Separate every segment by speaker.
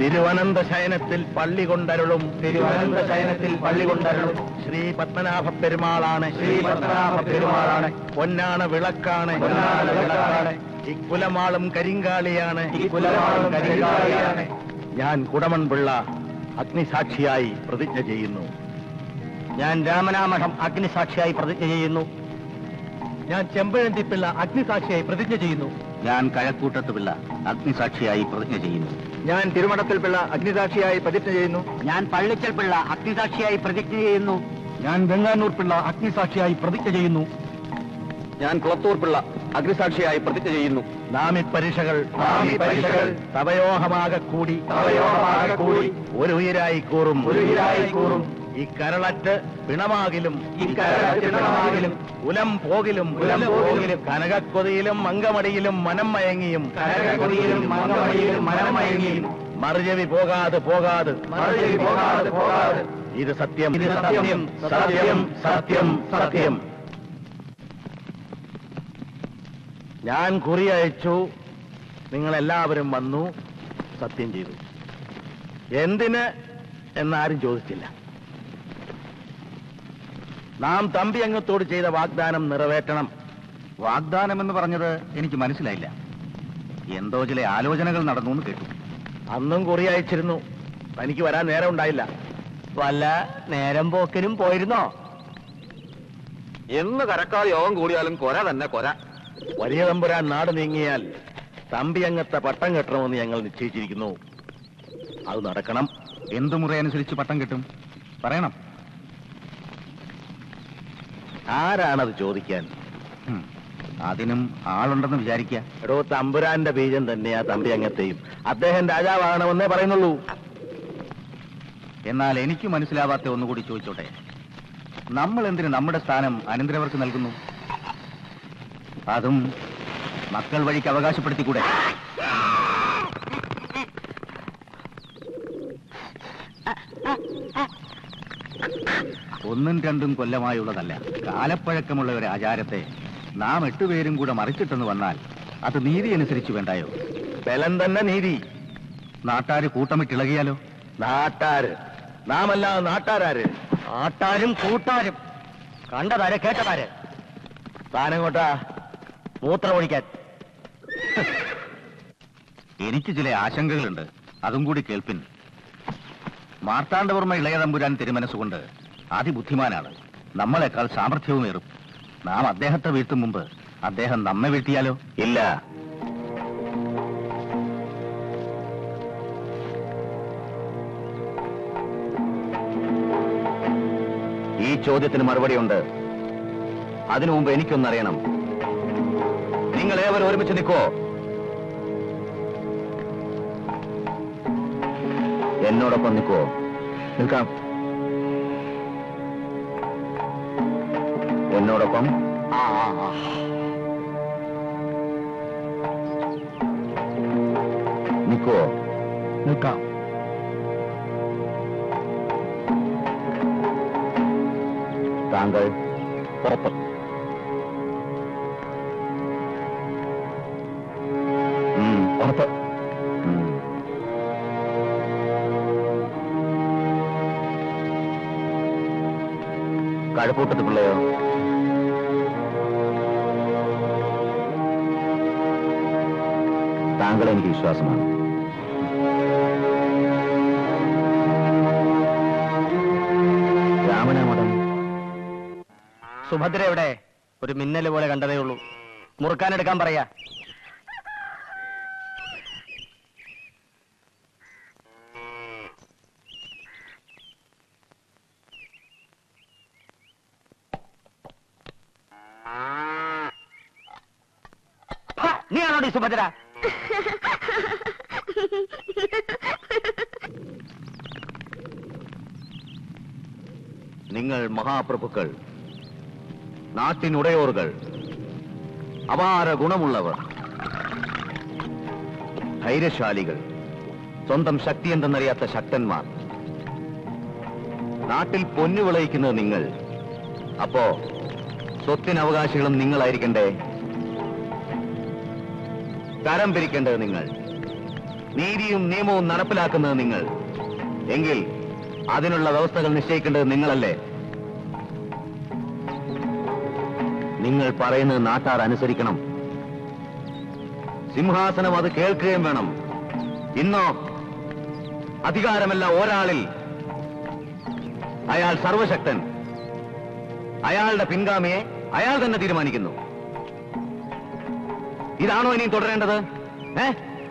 Speaker 1: തിരുവനന്ത ശയനത്തിൽ പള്ളി കൊണ്ടരുളും
Speaker 2: തിരുവനന്ത ശയനത്തിൽ പള്ളി കൊണ്ടരുളും
Speaker 1: ശ്രീ പത്മനാഭ പെരുമാളാണ്
Speaker 2: ശ്രീ പത്മനാഭ പെരുമാളാണ്
Speaker 1: പൊന്നാണ് വിളക്കാണ്
Speaker 2: പൊന്നാണ് വിളക്കാണ്
Speaker 1: ഇക്കുലമാളും കരിങ്കാളിയാണ്
Speaker 2: ഈ കുലമാളും കരിങ്കാളിയാണ്
Speaker 1: ഞാൻ കുടമൺ പിള്ള അഗ്നിസാക്ഷിയായി പ്രതിജ്ഞ ചെയ്യുന്നു
Speaker 2: ഞാൻ രാമനാമഠം അഗ്നിസാക്ഷിയായി പ്രതിജ്ഞ ചെയ്യുന്നു
Speaker 1: ഞാൻ ചെമ്പഴന്തി പിള്ള അഗ്നിസാക്ഷിയായി പ്രതിജ്ഞ ചെയ്യുന്നു
Speaker 2: ഞാൻ കഴക്കൂട്ടത്ത് പിള്ള അഗ്നിസാക്ഷിയായി പ്രതിജ്ഞ ചെയ്യുന്നു
Speaker 1: ഞാൻ തിരുമണത്തിൽ പിള്ള അഗ്നിസാക്ഷിയായി പ്രതിജ്ഞ ചെയ്യുന്നു
Speaker 2: ഞാൻ പള്ളിക്കൽ പിള്ള അഗ്നിസാക്ഷിയായി പ്രതിജ്ഞ ചെയ്യുന്നു
Speaker 1: ഞാൻ വെങ്ങാനൂർ പിള്ള അഗ്നിസാക്ഷിയായി പ്രതിജ്ഞ ചെയ്യുന്നു
Speaker 2: ഞാൻ കുളത്തൂർ പിള്ള അഗ്നിസാക്ഷിയായി പ്രതിജ്ഞ ചെയ്യുന്നു
Speaker 1: നാം ഈ പരീക്ഷകൾ
Speaker 2: നാം ഈ പരീക്ഷകൾ
Speaker 1: തവയോഹമാകെ കൂടി
Speaker 2: തവയോഹമാകെ കൂടി
Speaker 1: ഒരു ഉയരായി കൂറും
Speaker 2: ഒരു ഉയിരായി കൂറും
Speaker 1: ഈ കരളറ്റ് പിണമാകിലും
Speaker 2: ഈ കരളറ്റ് പിണമാകിലും
Speaker 1: ഉലം പോകിലും
Speaker 2: ഉലം പോകിലും
Speaker 1: കനകക്കൊതിയിലും മങ്കമടിയിലും മനം മയങ്ങിയും
Speaker 2: കരകൊടിയിലും മംഗമണിയിലും മനമയങ്ങിയും
Speaker 1: മറുചെവി പോകാതെ പോകാതെ
Speaker 2: മറുചെവി പോകാതെ പോകാതെ
Speaker 1: ഇത് സത്യം
Speaker 2: ഇത് സത്യം,
Speaker 1: സത്യം സത്യം സത്യം ഞാൻ കുറി അയച്ചു നിങ്ങൾ എല്ലാവരും വന്നു സത്യം ചെയ്തു എന്തിന് എന്നാരും ചോദിച്ചില്ല നാം തമ്പി അംഗത്തോട് ചെയ്ത വാഗ്ദാനം നിറവേറ്റണം
Speaker 2: വാഗ്ദാനം എന്ന് പറഞ്ഞത് എനിക്ക് മനസ്സിലായില്ല എന്തോ ചില ആലോചനകൾ നടന്നു എന്ന് കേട്ടു
Speaker 1: അന്നും കുറി അയച്ചിരുന്നു തനിക്ക് വരാൻ നേരം ഉണ്ടായില്ല
Speaker 2: വല്ല നേരം പോക്കിനും പോയിരുന്നോ
Speaker 3: എന്ന് കരക്കാർ യോഗം കൂടിയാലും കൊര തന്നെ കൊര
Speaker 1: വലിയ തമ്പുരാൻ നാട് നീങ്ങിയാൽ തമ്പി അംഗത്തെ പട്ടം കെട്ടണമെന്ന് ഞങ്ങൾ നിശ്ചയിച്ചിരിക്കുന്നു അത് നടക്കണം
Speaker 2: എന്തു മുറയനുസരിച്ച് പട്ടം കിട്ടും പറയണം
Speaker 1: ആരാണത് ചോദിക്കാൻ
Speaker 2: ഉം. അതിനും ആളുണ്ടെന്ന് വിചാരിക്കുക
Speaker 1: എടോ തമ്പുരാന്റെ ബീജം തന്നെയാ തമ്പി അംഗത്തെയും അദ്ദേഹം രാജാവാകണമെന്നേ പറയുന്നുള്ളൂ
Speaker 2: എന്നാൽ എനിക്ക് മനസ്സിലാവാത്ത ഒന്നുകൂടി ചോദിച്ചോട്ടെ നമ്മൾ എന്തിന് നമ്മുടെ സ്ഥാനം അനന്തരവർക്ക് നൽകുന്നു അതും മക്കൾ വഴിക്ക് അവകാശപ്പെടുത്തിക്കൂടെ ഒന്നും രണ്ടും കൊല്ലമായുള്ളതല്ല കാലപ്പഴക്കമുള്ള ഒരു ആചാരത്തെ നാം എട്ടുപേരും കൂടെ മറിച്ചിട്ടെന്ന് വന്നാൽ അത് നീതി അനുസരിച്ച് വേണ്ടായോ
Speaker 1: ബലം തന്നെ നീതി
Speaker 2: നാട്ടാര് കൂട്ടമിട്ടിളകിയാലോ
Speaker 1: നാട്ടാര് നാമല്ലാതെ നാട്ടാരാര്
Speaker 2: നാട്ടാരും കൂട്ടാരും കണ്ടതാര് കേട്ടതാര്
Speaker 1: താനങ്ങോട്ടാ മൂത്രമൊഴിക്കാൻ
Speaker 2: എനിക്ക് ചില ആശങ്കകളുണ്ട് അതും കൂടി കേൾപ്പിൻ മാർത്താണ്ഡവർമ്മ ഇളയ തമ്പുരാൻ തിരുമനസ്സുകൊണ്ട് അതിബുദ്ധിമാനാണ് നമ്മളെക്കാൾ സാമർഥ്യവുമേറും നാം അദ്ദേഹത്തെ വീഴ്ത്തും മുമ്പ് അദ്ദേഹം നമ്മെ വീഴ്ത്തിയാലോ
Speaker 1: ഇല്ല
Speaker 2: ഈ ചോദ്യത്തിന് മറുപടിയുണ്ട് അതിനു മുമ്പ് എനിക്കൊന്നറിയണം നിങ്ങൾ ഏവരും ഒരുമിച്ച് നിൽക്കോ എന്നോടൊപ്പം നിൽക്കോ
Speaker 1: നിൽക്കാം
Speaker 2: എന്നോടൊപ്പം നിൽക്കോ
Speaker 1: നിൽക്കാം
Speaker 2: താങ്കൾ പുറത്ത് ഉം, പുറത്ത് ഉം. കഴക്കൂട്ടത്ത് പിള്ളയോ താങ്കളെ എനിക്ക് വിശ്വാസമാണ് രാമനാമഠം
Speaker 1: സുഭദ്ര എവിടെ ഒരു മിന്നൽ പോലെ കണ്ടതേ ഉള്ളൂ മുറുക്കാനെടുക്കാൻ പറയാ
Speaker 2: നീയാണോടി സുഭദ്ര നിങ്ങൾ മഹാപ്രഭുക്കൾ നാട്ടിനുടയോറുകൾ അപാര ഗുണമുള്ളവർ ധൈര്യശാലികൾ സ്വന്തം ശക്തി എന്തെന്നറിയാത്ത ശക്തന്മാർ നാട്ടിൽ പൊന്നു വിളയിക്കുന്നത് നിങ്ങൾ അപ്പോ സ്വത്തിന് അവകാശികളും നിങ്ങളായിരിക്കണ്ടേ കരം പിരിക്കേണ്ടത് നിങ്ങൾ നീതിയും നിയമവും നടപ്പിലാക്കുന്നത് നിങ്ങൾ എങ്കിൽ അതിനുള്ള വ്യവസ്ഥകൾ നിശ്ചയിക്കേണ്ടത് നിങ്ങളല്ലേ നിങ്ങൾ പറയുന്നത് നാട്ടാർ അനുസരിക്കണം സിംഹാസനം അത് കേൾക്കുകയും വേണം ഇന്നോ അധികാരമല്ല ഒരാളിൽ അയാൾ സർവശക്തൻ അയാളുടെ പിൻഗാമിയെ അയാൾ തന്നെ തീരുമാനിക്കുന്നു ഇതാണോ ഇനിയും തുടരേണ്ടത് ഏ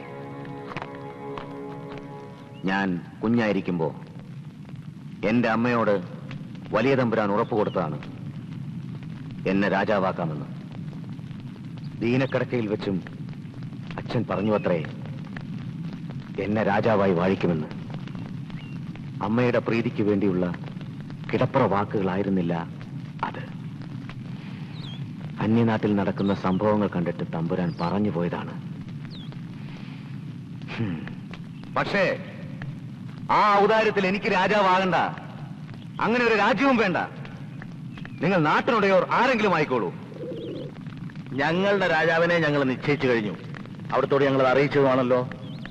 Speaker 2: ഞാൻ കുഞ്ഞായിരിക്കുമ്പോ എന്റെ അമ്മയോട് വലിയ തമ്പുരാൻ ഉറപ്പ് കൊടുത്തതാണ് എന്നെ രാജാവാക്കാമെന്ന് ദീനക്കിടക്കയിൽ വെച്ചും അച്ഛൻ പറഞ്ഞു അത്രേ എന്നെ രാജാവായി വാഴിക്കുമെന്ന് അമ്മയുടെ പ്രീതിക്ക് വേണ്ടിയുള്ള കിടപ്പുറ വാക്കുകളായിരുന്നില്ല അത് അന്യനാട്ടിൽ നടക്കുന്ന സംഭവങ്ങൾ കണ്ടിട്ട് തമ്പുരാൻ പറഞ്ഞു പോയതാണ് ഹും. പക്ഷേ ആ ഔദാര്യത്തിൽ എനിക്ക് രാജാവാകണ്ട അങ്ങനെ ഒരു രാജ്യവും വേണ്ട നിങ്ങൾ നാട്ടിനുടയോർ ആരെങ്കിലും ആയിക്കോളൂ
Speaker 1: ഞങ്ങളുടെ രാജാവിനെ ഞങ്ങൾ നിശ്ചയിച്ചു കഴിഞ്ഞു അവിടത്തോട് ഞങ്ങൾ അറിയിച്ചതുമാണല്ലോ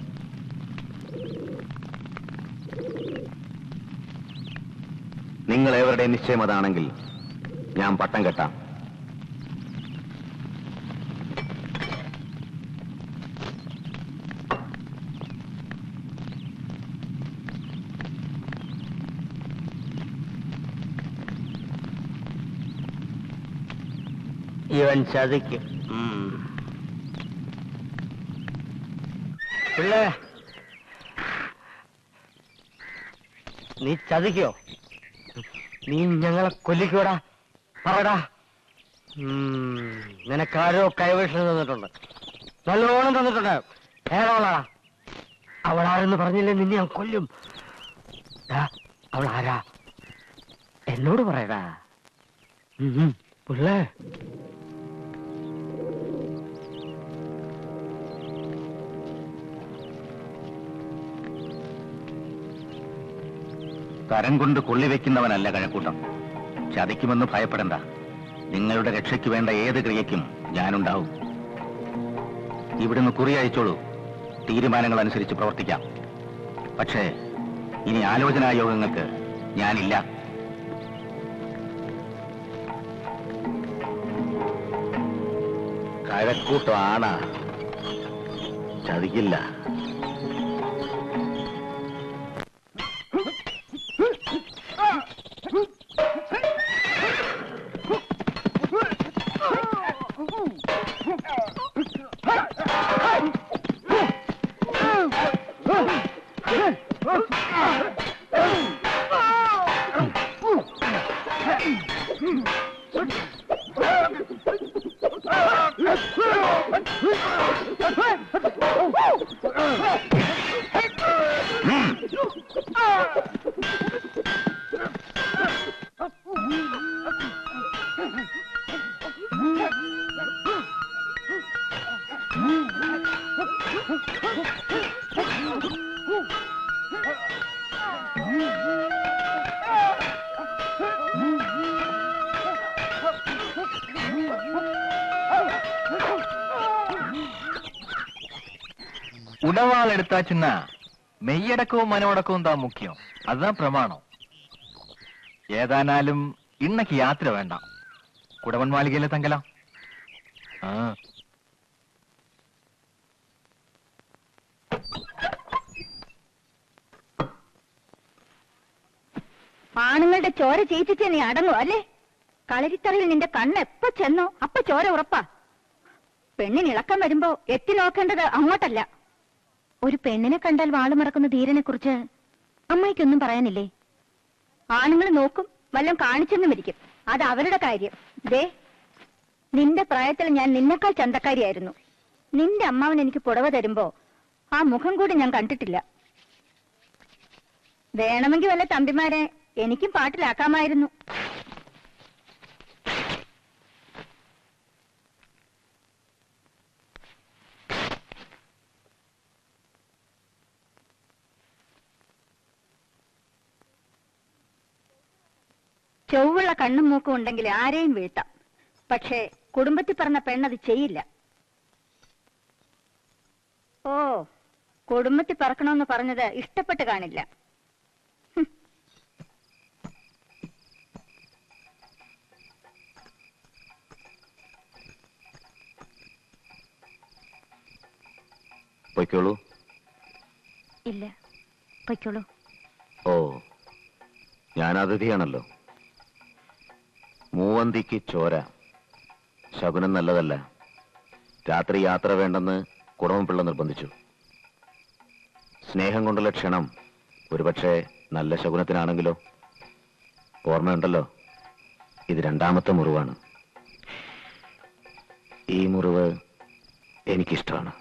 Speaker 2: നിങ്ങൾ ഏവരുടെ നിശ്ചയം അതാണെങ്കിൽ ഞാൻ പട്ടം കെട്ടാം
Speaker 1: ഇവൻ ചതിക്കും പിള്ളേ നീ ചതിക്കോ നീ ഞങ്ങളെ കൊല്ലിക്കോടാ പറടാ ഉം, നിനക്കാരോ കൈവേഷം തന്നിട്ടുണ്ട് നല്ലോണം തന്നിട്ടുണ്ട് ഏറോളാ അവളാരെന്ന് പറഞ്ഞില്ലേ നിന്നെ ഞാൻ കൊല്ലും ദാ, അവൾ ആരാ എന്നോട് പറയടാ ഉം, ഉം, പിള്ളേ
Speaker 2: കരം കൊണ്ട് കൊള്ളിവെക്കുന്നവനല്ല കഴക്കൂട്ടം ചതിക്കുമെന്ന് ഭയപ്പെടണ്ട നിങ്ങളുടെ രക്ഷയ്ക്ക് വേണ്ട ഏത് ക്രിയയ്ക്കും ഞാനുണ്ടാവും ഇവിടുന്ന് കുറി അയച്ചോളൂ തീരുമാനങ്ങൾ അനുസരിച്ച് പ്രവർത്തിക്കാം പക്ഷേ ഇനി ആലോചനാ യോഗങ്ങൾക്ക് ഞാനില്ല
Speaker 1: കഴക്കൂട്ടം ആണാ ചതിക്കില്ല
Speaker 4: உடவாள் எடுத்தாச்சுன்னா மெய்யடക്കവും മനോടക്കവും താ മുഖ്യം அதுதான் പ്രമാണം ഏതാനാലും ഇന്നക്ക് യാത്ര വേണ്ട കുടവൻ മാളികയിലെ തങ്കലാം ആ
Speaker 5: ആണുങ്ങളുടെ ചോര ചെയ്യിച്ചിട്ട് നീ അടങ്ങും അല്ലേ കളരിത്തറയിൽ നിന്റെ കണ്ണ് എപ്പോ ചെന്നോ അപ്പൊ ചോര ഉറപ്പാ പെണ്ണിന് ഇളക്കം വരുമ്പോ എത്തി നോക്കേണ്ടത് അങ്ങോട്ടല്ല ഒരു പെണ്ണിനെ കണ്ടാൽ വാള് മറക്കുന്ന ധീരനെ കുറിച്ച് അമ്മായിക്കൊന്നും പറയാനില്ലേ ആണുങ്ങൾ നോക്കും വല്ലതും കാണിച്ചെന്നും ഇരിക്കും അത് അവരുടെ കാര്യം ദേ നിന്റെ പ്രായത്തിൽ ഞാൻ നിന്നെക്കാൾ ചന്തക്കാരിയായിരുന്നു നിന്റെ അമ്മാവൻ എനിക്ക് പുടവ തരുമ്പോ ആ മുഖം കൂടി ഞാൻ കണ്ടിട്ടില്ല വേണമെങ്കിൽ വല്ല തമ്പിമാരെ എനിക്കും പാട്ടിലാക്കാമായിരുന്നു ചൊവ്വുള്ള കണ്ണും മൂക്കും ഉണ്ടെങ്കിൽ ആരെയും വീഴ്ത്താം പക്ഷേ കുടുംബത്തിൽ പറഞ്ഞ പെണ്ണത് ചെയ്യില്ല ഓ കുടുംബത്തിൽ പറക്കണമെന്ന് പറഞ്ഞത് ഇഷ്ടപ്പെട്ട് കാണില്ല
Speaker 2: പൊയ്ക്കോളൂ
Speaker 5: ഇല്ല പൊയ്ക്കോളൂ
Speaker 2: ഓ ഞാൻ അതിഥിയാണല്ലോ മൂവന്തിക്ക് ചോര ശകുനം നല്ലതല്ല രാത്രി യാത്ര വേണ്ടെന്ന് കുടമപിള്ള നിർബന്ധിച്ചു സ്നേഹം കൊണ്ടുള്ള ക്ഷണം ഒരുപക്ഷെ നല്ല ശകുനത്തിനാണെങ്കിലോ ഓർമ്മയുണ്ടല്ലോ ഇത് രണ്ടാമത്തെ മുറിവാണ് ഈ മുറിവ് എനിക്കിഷ്ടമാണ്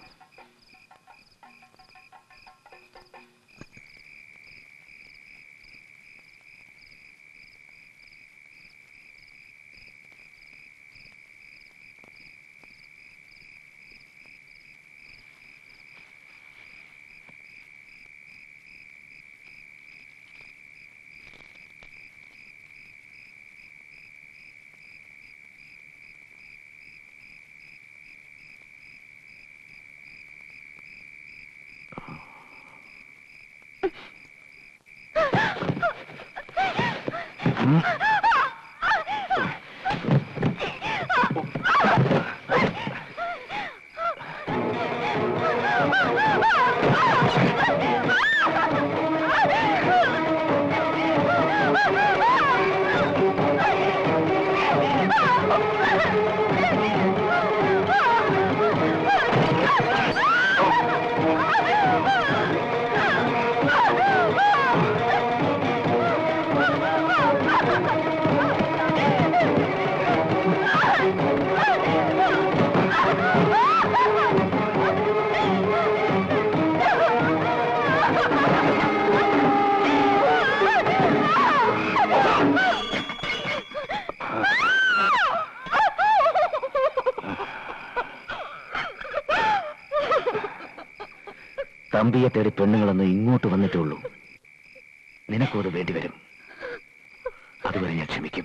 Speaker 2: തമ്പിയെ തേടി പെണ്ണുങ്ങളൊന്ന് ഇങ്ങോട്ട് വന്നിട്ടുള്ളൂ നിനക്കത് വേണ്ടിവരും അതുവരെ ഞാൻ ക്ഷമിക്കും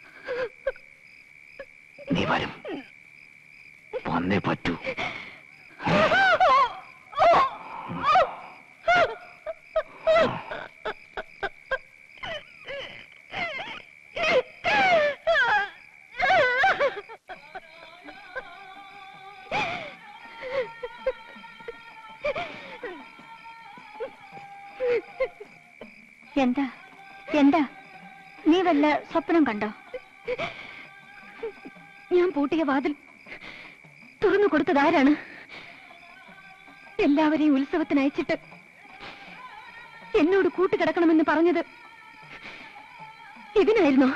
Speaker 2: നീ വരും വന്നേ പറ്റൂ
Speaker 5: എന്താ എന്താ നീ വല്ല സ്വപ്നം കണ്ടോ ഞാൻ പൂട്ടിയ വാതിൽ തുറന്നു കൊടുത്തത് ആരാണ് എല്ലാവരെയും ഉത്സവത്തിന് അയച്ചിട്ട് എന്നോട് കൂട്ടുകിടക്കണമെന്ന് പറഞ്ഞത് ഇതിനായിരുന്നോ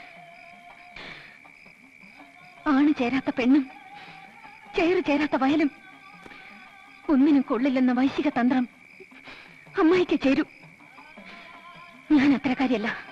Speaker 5: ആണ് ചേരാത്ത പെണ്ണും ചേറ് ചേരാത്ത വയലും ഒന്നിനും കൊള്ളില്ലെന്ന വൈശിക തന്ത്രം അമ്മായിക്ക് ചേരൂ ഞാൻ അത്തരക്കാരിയല്ല